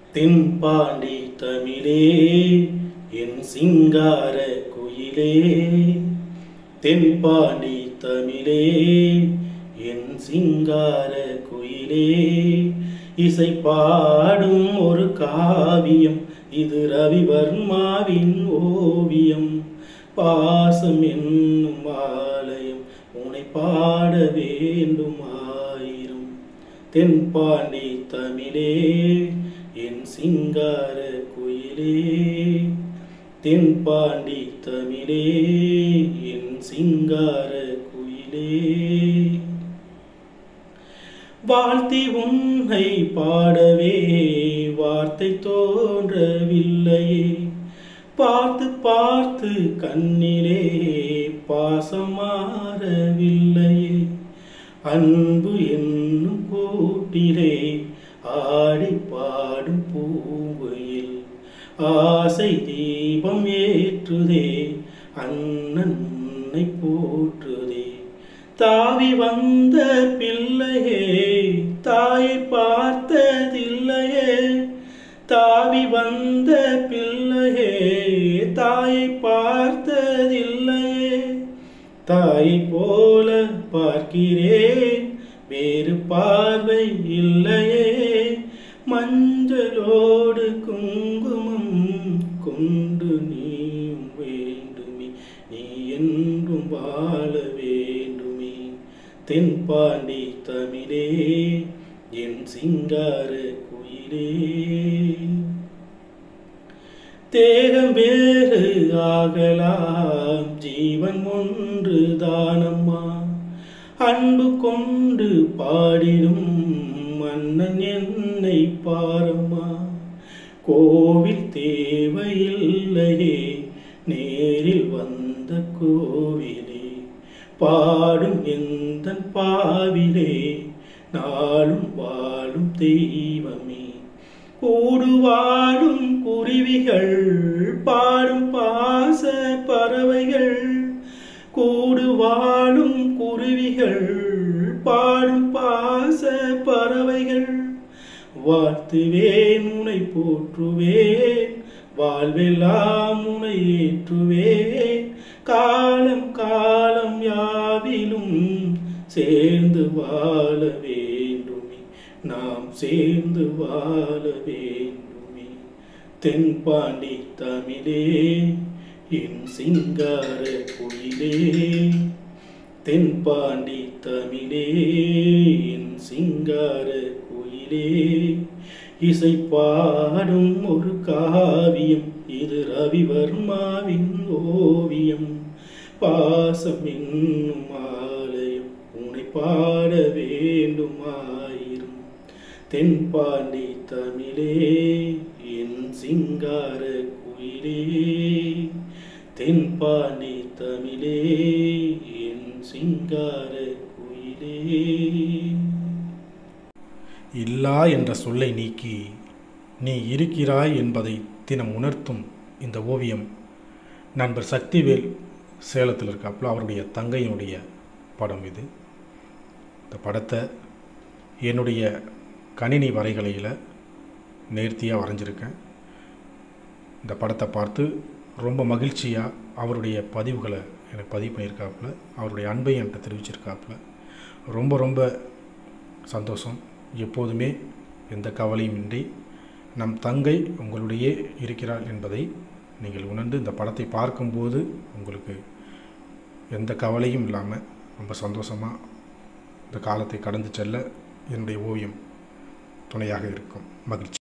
தென்பாண்டி தமிழே என் சிங்கார குயிலே தென்பாண்டி தமிழே என் சிங்கார குயிலே இசை பாடும் ஒரு காவியம் இது ரவிவர்மாவின் ஓவியம் பாசம் என்னும் ஆலயம் உன்னை பாட வேண்டும் ஆயிரம் தென்பாண்டி தமிழே என் சிங்கார குயிலே தென்பாண்டி தமிழே என் சிங்கார குயிலே வாழ்த்தி உன்னை பாடவே வார்த்தை தோன்றவில்லையே பார்த்து பார்த்து கண்ணிலே பாசம் மாறவில்லையே அன்பு என்னும் கூட்டிலே ஆடி பாடும் பூங்குயில் ஆசை தீபம் ஏற்றுதே அண்ணன் உன்னை போற்றுதே தாவி வந்த பிள்ளையே தாயை பார்த்ததில்லையே தாவி வந்த பிள்ளையே தாயை பார்த்ததில்லையே தாயை போல பார்க்கிறேன் வேறு பார்வை இல்லையே மஞ்சளோடு குங்குமம் கொண்டு நீயும் வேண்டுமே நீ என்றும் வாழ வேண்டுமே தென்பாண்டி தமிழே என் சிங்கார குயிலே தேகம் வேறு ஆகலாம் ஜீவன் ஒன்று தானம்மா அன்பு கொண்டு பாடிடும் மன்னன் என்னை பாரம்மா கோவில் தேவையில்லையே நேரில் வந்த கோவிலே பாடும் எந்த பாவிலே நாளும் வாழும் தெய்வமே கூடு வாழும் குருவிகள் பாடும் பாச பறவைகள் கூடு வாழும் குருவிகள் பாடும் பாச பறவைகள் வாழ்த்துவேன் உனை போற்றுவேன் வாழ்வெல்லாம் உனை ஏற்றுவேன் காலம் காலம் யாவிலும் சேர்ந்து வாழ வேண்டுமே நாம் சேர்ந்து வாழ வேண்டுமே தென்பாண்டி தமிழே என் சிங்கார குயிலே தென்பாண்டி தமிழே என் சிங்கார குயிலே இசை பாடும் ஒரு காவியம் இது ரவிவர்மாவின் ஓவியம் பாசம் என்னும் ஆலயம் உன்னை பாட வேண்டும் ஆயிரம் தென்பாண்டி தமிழே என் சிங்கார குயிலே தென்பாண்டி தமிழே என் சிங்கார குயிலே இல்லா என்ற சொல்லை நீக்கி நீ இருக்கிறாய் என்பதை தினம் உணர்த்தும் இந்த ஓவியம் நண்பர் சக்திவேல் சேலத்தில் இருக்காப்புல அவருடைய தங்கையினுடைய படம் இது இந்த படத்தை என்னுடைய கணினி வரைகலையில் நேர்த்தியாக வரைஞ்சிருக்கேன் இந்த படத்தை பார்த்து ரொம்ப மகிழ்ச்சியாக அவருடைய பதிவுகளை எனக்கு பதிவு பண்ணியிருக்காப்புல அவருடைய அன்பை என்கிட்ட தெரிவிச்சிருக்காப்புல ரொம்ப ரொம்ப சந்தோஷம் எப்போதுமே எந்த கவலையும் இன்றி நம் தங்கை உங்களுடைய இருக்கிறாள் என்பதை நீங்கள் உணர்ந்து இந்த படத்தை பார்க்கும்போது உங்களுக்கு எந்த கவலையும் இல்லாமல் ரொம்ப சந்தோஷமாக இந்த காலத்தை கடந்து செல்ல என்னுடைய ஓவியம் துணையாக இருக்கும் மகிழ்ச்சி